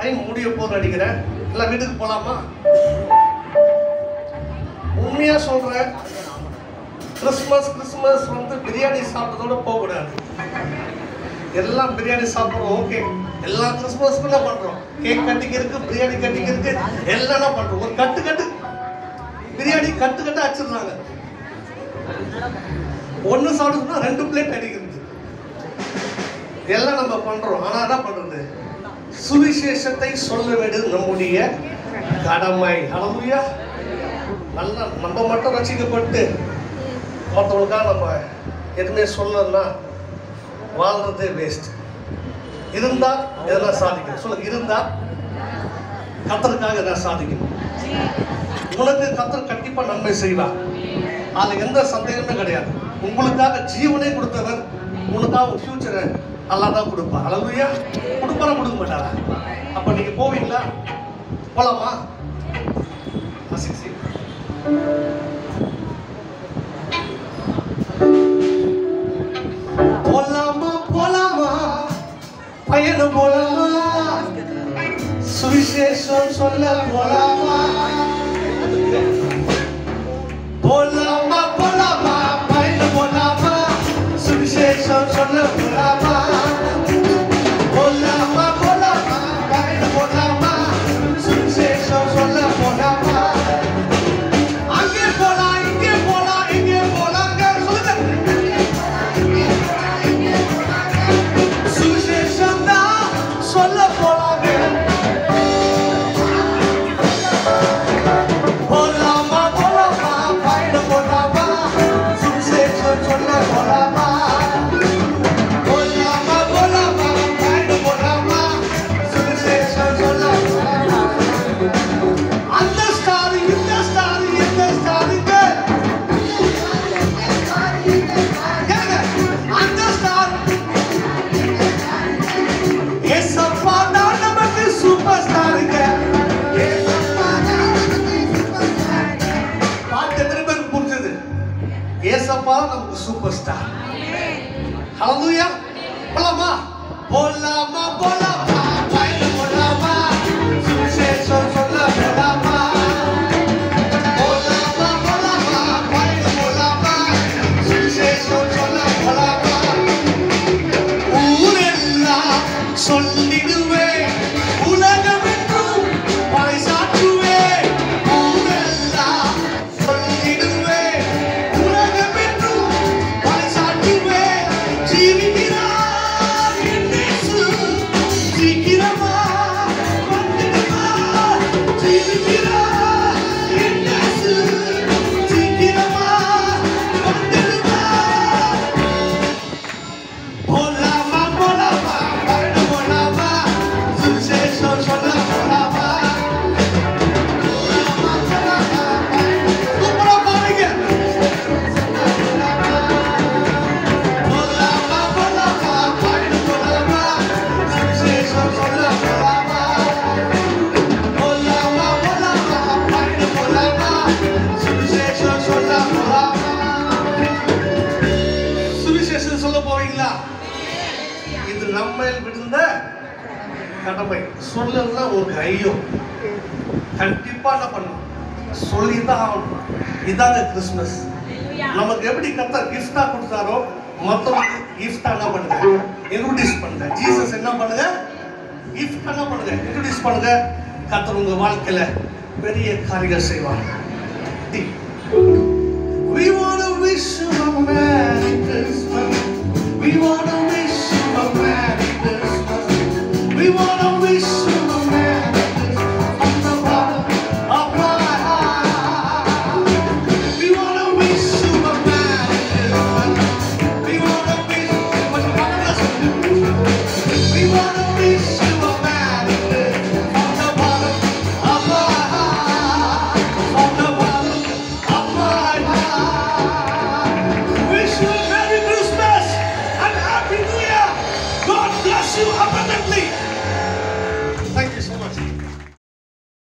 Time முடிய போது நினைக்கிறேன் எல்லாம் வீட்டுக்கு போலாமா உண்மையா சொல்றேன் கிறிஸ்மஸ் கிறிஸ்மஸ் வந்து பிரியாணி சாப்பிட்டதோட போகக்கூடாது எல்லாம் பிரியாணி சாப்பிட்றோம் ஓகே எல்லா கிறிஸ்மஸ்க்கும் என்ன பண்றோம் கேக் கட்டிக்கிறதுக்கு பிரியாணி கட்டிக்கிறதுக்கு எல்லாம் என்ன பண்றோம் ஒரு கட்டு கட்டு பிரியாணி கட்டு கட்டு அடிச்சிடுறாங்க ஒன்று சாப்பிடுறதுனா ரெண்டு பிளேட் அடிக்கிறது எல்லாம் நம்ம பண்றோம் ஆனா என்ன பண்றது சுவிசேஷத்தை சொல்ல வேண்டியது நம்முடைய கடமை ஹalleluya நல்லா நம்ம மட்டும் ரசிக்கப்பட்டு மற்றவங்களுக்காக நம்ம எதுவுமே சொல்லலைன்னா வாழ்றதே வேஸ்ட் இருந்தா எதெல்லாம் சாதிக்கணும் சொல்லுங்க இருந்தா கத்தருக்காக எதாவது சாதிக்கணும் உனக்கு கத்தர் கண்டிப்பா நன்மை செய்வார் அதுல எந்த சந்தேகமே கிடையாது உங்களுக்காக ஜீவனே கொடுத்தவர் உனக்காக ஒரு ஃபியூச்சரை நல்லா தான் கொடுப்பா அளவுயா கொடுப்பாரா கொடுக்க மாட்டாரா அப்ப நீங்க போவீங்களா போலாமா வாசிச்சு. போலாமா போலாமா பயணம் போலாமா சுவிசேஷம் சொல்ல போலாமா போலாமா போலாமா பயணம் போலாமா சுவிசேஷம் சொல்ல போலாமா போலாமா போலாமா பயணம் போலாமா சுவிசேஷம் சொல்ல போலாமா அங்கே போலாம் இங்கே போலாம் இங்கே போலாங்க சொல்லுங்க சுவிசேஷம் தான் சொல்ல போலாங்க போலாமா போலாமா பயணம் போலாமா சுவிசேஷம் சொல்ல போலாமா போலாமா போலாமா பயணம் போலாமா சுவிசேஷம் சொல்ல போலாமா அந்த ஸ்டார் இந்த ஸ்டார் இந்த ஸ்டாருங்க கேளுங்க அந்த ஸ்டார் ஏசப்பா தான் நமக்கு சூப்பர் ஸ்டாருங்க பாட்டு எத்தனை பேருக்கு புரிஞ்சது ஏசப்பா நமக்கு சூப்பர் ஸ்டார் ஹalleluya போலாமா போலாமா போலாமா பயணம் போலாமா சுவிசேஷம் சொல்ல போலாமா போலாமா போலாமா பயணம் போலாமா சுவிசேஷம் சொல்ல போலாமா ஊரெல்லாம் சொல்லிடுவே உலகமெங்கும் பறைசாற்றுவே ஊரெல்லாம் சொல்லிடுவே உலகமெங்கும் பறைசாற்றுவே ஜீவிக்கிறார் என் இயேசு சீக்கிரமா வந்துடுவார் ஜீவிக்கிறார் என் இயேசு சீக்கிரமா வந்துடுவார் போலாமா போலாமா பயணம் போலாமா சுவிசேஷம் சொல்ல போலாமா போலாமா போலாமா சூப்பரா பாருங்க போலாமா போலாமா பயணம் போலாமா சுவிசேஷம் சொல்ல போலாமா போலாமா போலாமா பயணம் போலாமா சுவிசேஷம் சொல்ல போலாமா சுவிசேஷம் சொல்ல போவீங்களா இது நம்ம விழுந்த கடமை சொல்லலாம் உங்களுக்கு ஐயோ கண்டிப்பா என்ன பண்ணும் சொல்லிதான் ஆகணும் இதாங்க கிறிஸ்மஸ் நமக்கு எப்படி கத்த கிஃப்டா கொடுத்தாரோ மத்தவங்களுக்கு கிஃப்டா என்ன பண்ணுங்க இன்ட்ரோடியூஸ் பண்ணுங்க ஜீசஸ் என்ன பண்ணுங்க கிஃப்ட் என்ன பண்ணுங்க இன்ட்ரோடியூஸ் பண்ணுங்க கத்தர் உங்க வாழ்க்கையில பெரிய காரியங்கள் செய்வார் We wanna wish you a Merry Christmas. We wanna